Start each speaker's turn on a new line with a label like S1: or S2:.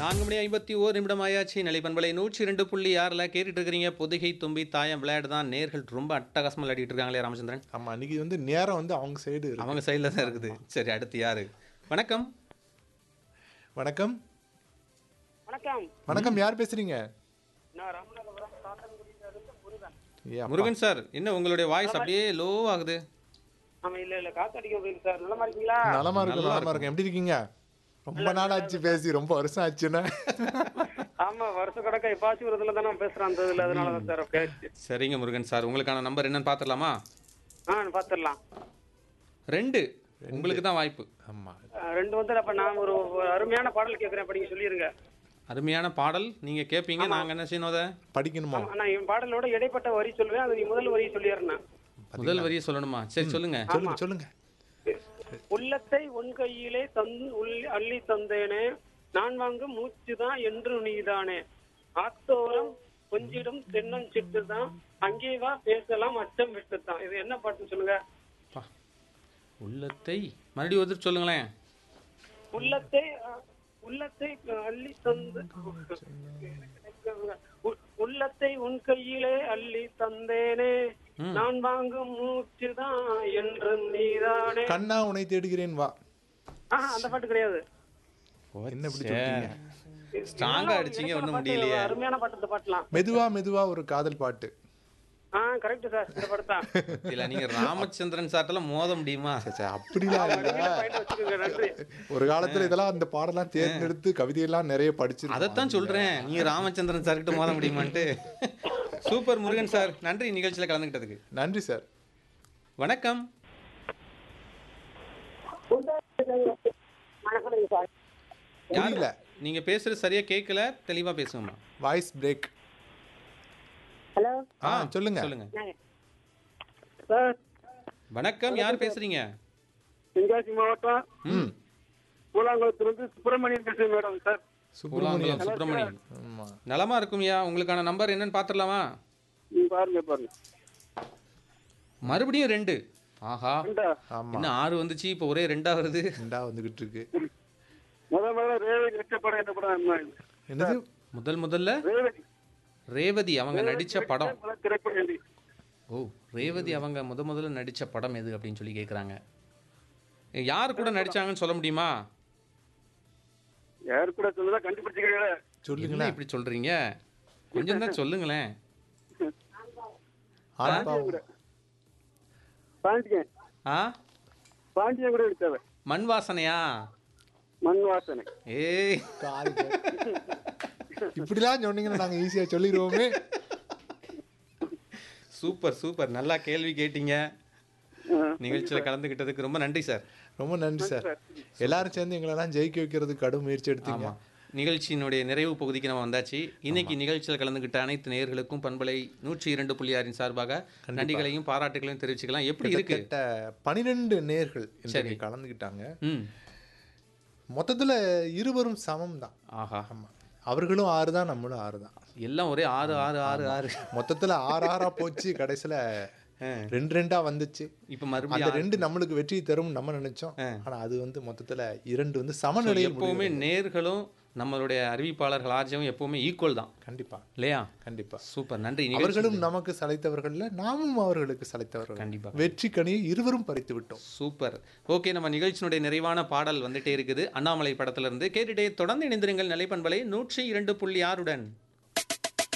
S1: நான்கு மணி ஐம்பத்தி ஓர் நிமிடம் ஆயாச்சு நிலைப்பண்பலை நூற்றி இரண்டு புள்ளி ஆறில் கேட்டுட்டு இருக்கிறீங்க பொதிகை தும்பி தாயம் விளையாடு தான் நேர்கள் ரொம்ப அட்டகாசமாக விளையாடிட்டு இருக்காங்களே ராமச்சந்திரன்
S2: ஆமா அன்னைக்கு வந்து நேரம் வந்து அவங்க சைடு இருக்கு
S1: அவங்க சைடில் தான் இருக்குது சரி அடுத்து யாரு வணக்கம்
S2: வணக்கம்
S3: வணக்கம்
S2: வணக்கம் யார் பேசுறீங்க
S3: நான் ராமநாதபுரம் சாத்தன்குடியிலிருந்து முருகன்
S2: ஏ, அப்பா.
S1: முருகன் சார் என்ன உங்களுடைய வாய்ஸ் அப்படியே லோ ஆகுது
S3: ஆமா இல்ல இல்ல காத்தடிக்க போயிருக்கு சார் நல்லமா இருக்கீங்களா
S2: நலமா இருக்கும் நலமா இருக்கும் எப்படி இருக்கீங்க ரொம்ப நாள் ஆச்சு பேசி ரொம்ப வருஷம் ஆச்சுன்னா
S3: ஆமா வருஷ கணக்கா எப்பாச்சும் ஒரு இதுல தான் நான் பேசுறேன் அந்த இதுல அதனால தான் சார் பேச்சு
S1: சரிங்க முருகன் சார் உங்களுக்கான நம்பர் என்னன்னு பார்த்துடலாமா
S3: ஆ பாத்துடலாம்
S1: ரெண்டு உங்களுக்கு தான் வாய்ப்பு
S2: ஆமா
S3: ரெண்டு வந்து அப்ப நான் ஒரு ஒரு அருமையான பாடல் கேட்கறேன் அப்ப நீங்க சொல்லிருங்க
S1: அருமையான பாடல் நீங்கள் கேட்பீங்க நாங்கள் என்ன செய்யணும் அதை
S2: படிக்கணுமா
S3: ஆமா, நான் என் பாடலோட இடைப்பட்ட வரி சொல்லுவேன் அது நீ முதல் வரி சொல்லிடுறேன்
S1: முதல் வரியை சொல்லணுமா சரி சொல்லுங்க
S2: சொல்லுங்க சொல்லுங்க
S3: உள்ளத்தை உன் கையிலே தந் உள்- அள்ளி தந்தேனே நான் வாங்கும் மூச்சுதான் என்று நீதானே ஆத்தோரம் கொஞ்சிடும் தென்னஞ்சிட்டு தான் அங்கே வா பேசலாம் அச்சம் விட்டுத்தான் இது என்ன பாட்டுன்னு சொல்லுங்க
S1: பா. உள்ளத்தை மறுபடியும் ஒருத்தர் சொல்லுங்களேன்
S3: உள்ளத்தை அஹ், உள்ளத்தை அள்ளி தந்து உ- உள்ளத்தை உன் கையிலே அள்ளி தந்தேனே நான் வாங்கும் மூச்சுதான் என்று நீதானே
S2: கண்ணா உன்னை தேடுகிறேன் வா
S3: ஆஹா அந்த பாட்டு கிடையாது
S2: என்ன இப்படி சொல்றீங்க
S1: ஸ்ட்ராங்கா அடிச்சீங்க ஒன்றும் முடியலையே
S3: அருமையான பாட்டு இந்த பாட்டுலாம்
S2: மெதுவா மெதுவா ஒரு காதல் பாட்டு
S3: ஆ கரெக்ட் சார் இந்த பாட்டு தான்
S1: இல்ல நீங்க ராமச்சந்திரன் சார்ட்டெல்லாம் மோத முடியுமா
S2: சே, அப்படிலாம் இல்ல
S3: பயன் வச்சுக்கோங்க நன்றி
S2: ஒரு காலத்துல இதெல்லாம் அந்த பாடலாம் தேர்ந்தெடுத்து கவிதையெல்லாம் நிறைய படிச்சிருக்கோம்
S1: அதைத்தான் சொல்றேன் நீங்க ராமச்சந்திரன் சார் கிட்ட மோத முடியுமான்ட்டு சூப்பர் முருகன் சார் நன்றி நிகழ்ச்சியில கலந்துக்கிட்டதுக்கு
S2: நன்றி சார்
S1: வணக்கம் யார்
S2: புரியல
S1: நீங்க பேசுறது சரியா கேட்கல தெளிவா பேசுங்கம்மா
S2: வாய்ஸ் பிரேக்
S4: ஹலோ
S2: ஆ சொல்லுங்க
S1: சொல்லுங்க
S3: சார்
S1: வணக்கம் யார் பேசுறீங்க
S3: தென்காசி மாவட்டம்
S2: ம்
S3: கூழாங்குளத்திலிருந்து சுப்பிரமணியன் பேசுறேன் மேடம் சார்
S2: சுப்பிரமணியன்
S1: பூலாங்குளம் சுப்பிரமணியன்
S2: ஆமா
S1: நலமா இருக்கும்யா உங்களுக்கான நம்பர் என்னன்னு பாத்துடலாமா
S3: நீங்க பாருங்க பாருங்க
S1: மறுபடியும் ரெண்டு ஆஹா
S3: ரெண்டா
S2: ஆமா
S1: இன்னும் ஆறு வந்துச்சு இப்போ ஒரே ரெண்டா வருது
S2: ரெண்டா வந்துகிட்டு இருக்கு
S3: முத முதல்ல ரேவதி நடிச்ச படம் என்ன படம் என்ன?
S2: என்னது
S1: முதல் முதல்ல
S3: ரேவதி
S1: ரேவதி அவங்க நடிச்ச படம்
S3: முதல் திரைப்படம் எழுதி
S1: ஓ ரேவதி அவங்க முத முதல்ல நடிச்ச படம் எது அப்படின்னு சொல்லி கேட்குறாங்க யார் கூட நடிச்சாங்கன்னு சொல்ல முடியுமா
S3: யாரு கூட சொல்லுதா கண்டுபிடிச்சிக்கிறீங்களா
S1: என்ன
S2: சொல்லுங்களேன்
S1: இப்படி சொல்றீங்க கொஞ்சம் தான் சொல்லுங்களேன்
S2: ஆண்பாவம்
S3: பாண்டியன்
S1: ஆ
S3: பாண்டியன் கூட எடுத்தவ
S1: மண் வாசனையா
S3: மண் வாசனை
S1: ஏய்
S2: காது கேக்கு. இப்படிலாம் சொன்னீங்கன்னா நாங்க ஈஸியா சொல்லிடுவோமே
S1: சூப்பர் சூப்பர் நல்லா கேள்வி கேட்டீங்க நிகழ்ச்சியில கலந்துக்கிட்டதுக்கு ரொம்ப நன்றி சார்
S2: ரொம்ப நன்றி சார் எல்லாரும் சேர்ந்து எங்களெல்லாம் ஜெயிக்க வைக்கிறதுக்கு கடும் முயற்சி எடுத்தீங்க
S1: ஆமா நிகழ்ச்சியினுடைய நிறைவு பகுதிக்கு நம்ம வந்தாச்சு இன்னைக்கு நிகழ்ச்சியில் கலந்துக்கிட்ட அனைத்து நேயர்களுக்கும் பண்பலை நூற்றி இரண்டு புள்ளி ஆறின் சார்பாக நன்றிகளையும் பாராட்டுகளையும் தெரிவிச்சுக்கலாம் எப்படி இருக்கு
S2: கிட்ட பனிரெண்டு நேர்கள் இன்றைக்கு கலந்துக்கிட்டாங்க
S1: ம்
S2: மொத்தத்துல இருவரும் சமம் தான்
S1: ஆஹா
S2: ஆமா அவர்களும் ஆறு தான் நம்மளும் ஆறு தான்
S1: எல்லாம் ஒரே ஆறு ஆறு ஆறு ஆறு
S2: மொத்தத்துல ஆறு ஆறா போச்சு கடைசியில ரெண்டு ரெண்டா வந்துச்சு
S1: இப்போ
S2: அந்த
S1: மறுபடியும்
S2: ரெண்டு நம்மளுக்கு வெற்றி தரும் நம்ம நினைச்சோம் ஆனா அது வந்து மொத்தத்துல இரண்டு வந்து சமநிலையில்
S1: எப்பவுமே நேர்களும் நம்மளுடைய அறிவிப்பாளர்கள் ஆர்ஜவும் எப்பவுமே ஈக்குவல் தான்
S2: கண்டிப்பா
S1: இல்லையா
S2: கண்டிப்பா
S1: சூப்பர் நன்றி நிகழ்ச்சி
S2: அவர்களும் நமக்கு சளைத்தவர்கள்ல நாமும் அவர்களுக்கு சளைத்தவர்கள்
S1: கண்டிப்பா.
S2: வெற்றி கனியை இருவரும் பறித்து விட்டோம்
S1: சூப்பர் ஓகே நம்ம நிகழ்ச்சியினுடைய நிறைவான பாடல் வந்துட்டே இருக்குது அண்ணாமலை படத்துல இருந்து கேட்டுட்டே தொடர்ந்து இணைந்திருங்கள் நிலைப்பண்பலை நூற்றி இரண்டு புள்ளி ஆறுடன்